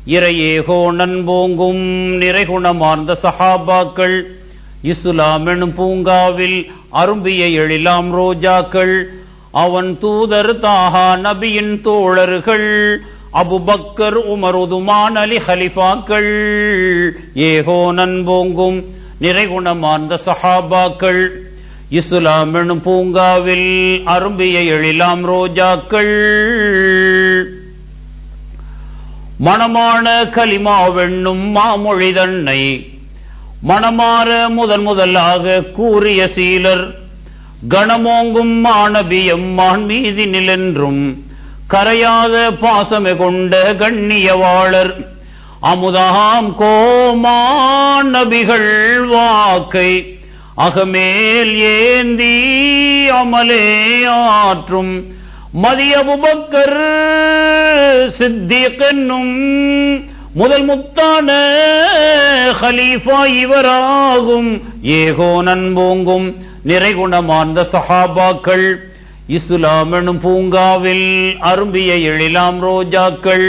இறையேகோ நண்போங்கும் நிறைகுணமார்ந்த சஹாபாக்கள் இஸ்லாம் எனும் பூங்காவில் அரும்பிய எழிலாம் ரோஜாக்கள் அவன் தூதர் தாஹா நபியின் தோழர்கள் அபுபக்கர் உமர் உதுமான் அலி ஹலிஃபாக்கள் ஏகோ நண்போங்கும் நிறைகுணமார்ந்த சஹாபாக்கள் இஸ்லாம் எனும் பூங்காவில் அரும்பிய எழிலாம் ரோஜாக்கள் மணமான கலிமாவெண்ணும் மாமொழி தன்னை மணமாற முதன் முதலாக கூறிய சீலர் கணமோங்கும் மாணபியம் மான் மீதி நிலென்றும் கரையாத பாசமே கொண்ட கண்ணியவாளர் அமுதாம் கோமான் நபிகள் வாக்கை அகமேல் ஏந்தி அமலே ஆற்றும் மதியபுபக்கர் சித்திக் என்னும் முதல் முத்தான ஹலீஃபா இவராகும் ஏகோ நண்போங்கும் நிறைகுணமார்ந்த சஹாபாக்கள் இஸ்லாம் எனும் பூங்காவில் அரும்பிய எழிலாம் ரோஜாக்கள்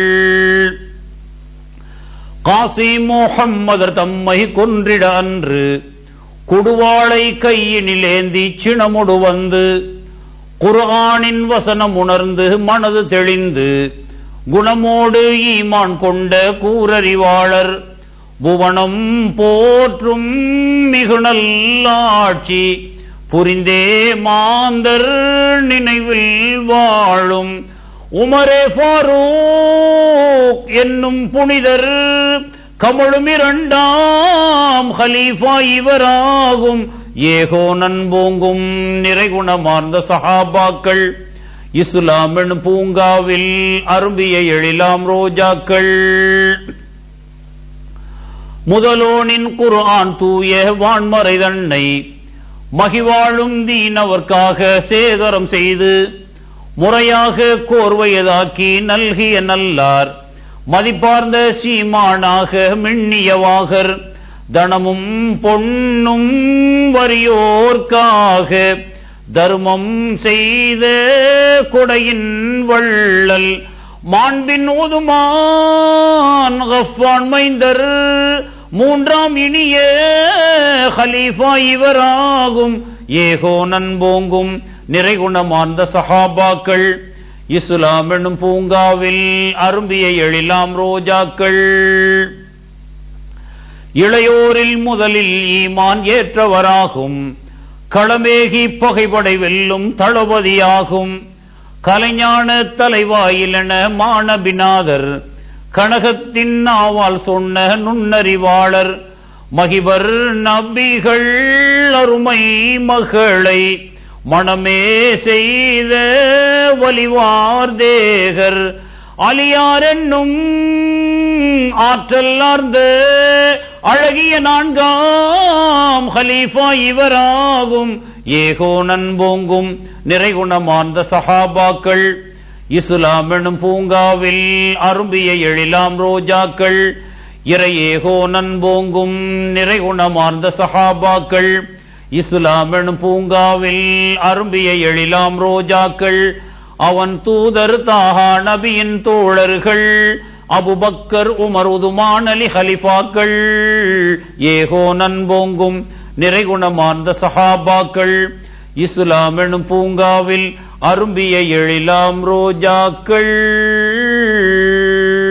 காசி முகம்மதர் தம்மை கொன்றிட அன்று குடுவாளை கையினிலேந்தி சினமுடு வந்து குர்ஆனின் வசனம் உணர்ந்து மனது தெளிந்து குணமோடு ஈமான் கொண்ட கூரறிவாளர் புவனம் போற்றும் மிகுநல்லாட்சி புரிந்தே மாந்தர் நினைவில் வாழும் உமரே ஃபாரூக் என்னும் புனிதர் கமழும் இரண்டாம் ஹலீஃபா இவராகும் ஏகோ நண்போங்கும் நிறைகுணமார்ந்த சஹாபாக்கள் இஸ்லாம் எனும் பூங்காவில் அரும்பிய எழிலாம் ரோஜாக்கள் முதலோனின் குர்ஆன் தூய வான்மறை தன்னை மகிவாழும் தீனவர்க்காக சேகரம் செய்து முறையாக கோர்வையதாக்கி நல்கிய நல்லார் மதிப்பார்ந்த சீமானாக மின்னியவாகர் தனமும் பொன்னும் வறியோர்க்காக தர்மம் செய்த கொடையின் வள்ளல் மாண்பின் ஊதுமான் கஃபான் மைந்தர் மூன்றாம் இனிய ஹலீஃபா இவராகும் ஏகோ நண்போங்கும் நிறைகுணமார்ந்த சஹாபாக்கள் இஸ்லாம் என்னும் பூங்காவில் அரும்பிய எழிலாம் ரோஜாக்கள் இளையோரில் முதலில் ஈமான் ஏற்றவராகும் களமேகி பகைபடை வெல்லும் தளபதியாகும் கலைஞான தலைவாயிலென மாணபிநாதர் கனகத்தின் நாவால் சொன்ன நுண்ணறிவாளர் மகிபர் நபிகள் அருமை மகளை மனமே செய்த வலிவார் தேகர் அலியார் என்னும் ஆற்றல்லார்ந்த அழகிய நான்காம் ஹலீஃபா இவராகும் ஏகோ நண்போங்கும் நிறைகுணமார்ந்த சஹாபாக்கள் இஸ்லாம் எனும் பூங்காவில் அரும்பிய எழிலாம் ரோஜாக்கள் இறையேகோ நண்போங்கும் நிறைகுணமார்ந்த சஹாபாக்கள் இஸ்லாம் எனும் பூங்காவில் அரும்பிய எழிலாம் ரோஜாக்கள் அவன் தூதர் தாஹா நபியின் தோழர்கள் அபுபக்கர் உமர் உதுமான் அலி ஹலிஃபாக்கள் ஏகோ நண்போங்கும் நிறைகுணமார்ந்த சஹாபாக்கள் இஸ்லாம் எனும் பூங்காவில் அரும்பிய எழிலாம் ரோஜாக்கள்